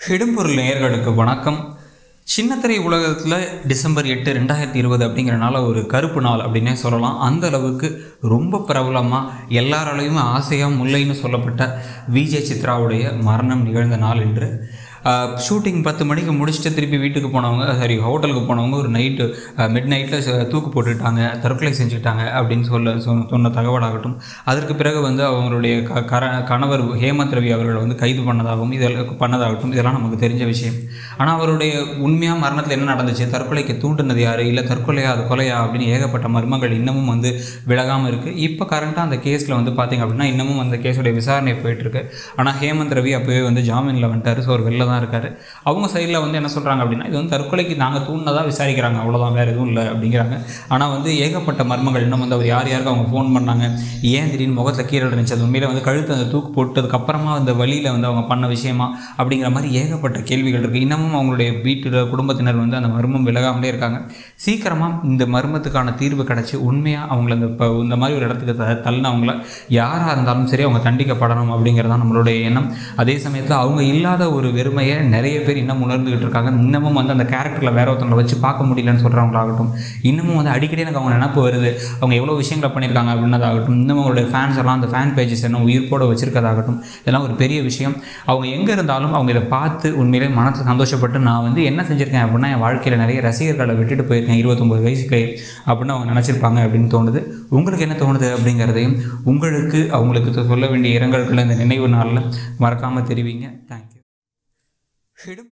ஹிடம்பொருள் நேயர்களுக்கு வணக்கம் சின்னத்திரை உலகத்தில் டிசம்பர் எட்டு ரெண்டாயிரத்தி இருபது அப்படிங்கிற நாள் ஒரு கருப்பு நாள் அப்படின்னே சொல்லலாம் அந்த அளவுக்கு ரொம்ப பிரபலமாக எல்லாராலையுமே ஆசையாக முல்லைன்னு சொல்லப்பட்ட விஜய் சித்ராவுடைய மரணம் நிகழ்ந்த நாள் என்று ஷூட்டிங் பத்து மணிக்கு முடிச்சுட்டு திருப்பி வீட்டுக்கு போனவங்க சாரி ஹோட்டலுக்கு போனவங்க ஒரு நைட்டு மிட் நைட்டில் தூக்கு போட்டுட்டாங்க தற்கொலை செஞ்சுக்கிட்டாங்க அப்படின்னு சொல்ல சொன்ன சொன்ன தகவலாகட்டும் அதற்கு பிறகு வந்து அவங்களுடைய க கர கணவர் ஹேமந்த் ரவி அவர்களை வந்து கைது பண்ணதாகவும் இதெல்லாம் பண்ணதாகட்டும் இதெல்லாம் நமக்கு தெரிஞ்ச விஷயம் ஆனால் அவருடைய உண்மையாக மரணத்தில் என்ன நடந்துச்சு தற்கொலைக்கு தூண்டுனது யார் இல்லை தற்கொலையா அது கொலையா அப்படின்னு ஏகப்பட்ட மர்மங்கள் இன்னமும் வந்து விலகாமல் இருக்குது இப்போ கரண்ட்டாக அந்த கேஸில் வந்து பார்த்திங்க அப்படின்னா இன்னமும் அந்த கேஸோடைய விசாரணை போயிட்டுருக்கு ஆனால் ஹேமந்த் ரவி அப்போவே வந்து ஜாமீனில் வந்துட்டார் ஸோ ஒரு வெளில தான் இருக்கார் அவங்க சைடில் வந்து என்ன சொல்கிறாங்க அப்படின்னா இது வந்து தற்கொலைக்கு நாங்கள் தூண்டினதாக விசாரிக்கிறாங்க அவ்வளோதான் வேறு எதுவும் இல்லை அப்படிங்கிறாங்க ஆனால் வந்து ஏகப்பட்ட மர்மங்கள் இன்னும் வந்து அவர் யார் யாருக்கு அவங்க ஃபோன் பண்ணாங்க ஏன் திடீர்னு முகத்தில் கீழே இருந்துச்சு அது உண்மையில வந்து கழுத்து அந்த தூக்கு போட்டதுக்கப்புறமா அந்த வழியில் வந்து அவங்க பண்ண விஷயமா அப்படிங்கிற மாதிரி ஏகப்பட்ட கேள்விகள் இருக்குது இன்னமும் அவங்களுடைய வீட்டில் குடும்பத்தினர் வந்து அந்த மர்மம் விலகாமலே இருக்காங்க சீக்கிரமாக இந்த மர்மத்துக்கான தீர்வு கிடச்சி உண்மையாக அவங்கள இந்த இப்போ இந்த மாதிரி ஒரு இடத்துக்கு த தள்ளினவங்கள யாராக இருந்தாலும் சரி அவங்க தண்டிக்கப்படணும் அப்படிங்கிறது தான் நம்மளுடைய எண்ணம் அதே சமயத்தில் அவங்க இல்லாத ஒரு வெறுமையை நிறைய பேர் இன்னும் உணர்ந்துகிட்டு இருக்காங்க இன்னமும் வந்து அந்த கேரக்டரில் வேற ஒருத்தவங்களை வச்சு பார்க்க முடியலன்னு சொல்கிறவங்களாகட்டும் இன்னமும் வந்து அடிக்கடி எனக்கு அவங்க நினப்பு வருது அவங்க எவ்வளோ விஷயங்களை பண்ணியிருக்காங்க அப்படின்னதாகட்டும் இன்னும் அவங்களுடைய ஃபேன்ஸ் எல்லாம் அந்த ஃபேன் பேஜஸ் என்ன உயிர்ப்போட வச்சிருக்கதாகட்டும் இதெல்லாம் ஒரு பெரிய விஷயம் அவங்க எங்கே இருந்தாலும் அவங்க இதை பார்த்து உண்மையிலே மனசு சந்தோஷப்பட்டு நான் வந்து என்ன செஞ்சுருக்கேன் அப்படின்னா என் வாழ்க்கையில் நிறைய ரசிகர்களை விட்டுட்டு போயிருக்கேன் இருபத்தொம்பது வயசுக்கு அப்படின்னு அவங்க நினச்சிருப்பாங்க அப்படின்னு தோணுது உங்களுக்கு என்ன தோணுது அப்படிங்கிறதையும் உங்களுக்கு அவங்களுக்கு சொல்ல வேண்டிய இரங்கல்களை இந்த நினைவு நாளில் மறக்காமல் தெரிவிங்க தேங்க்யூ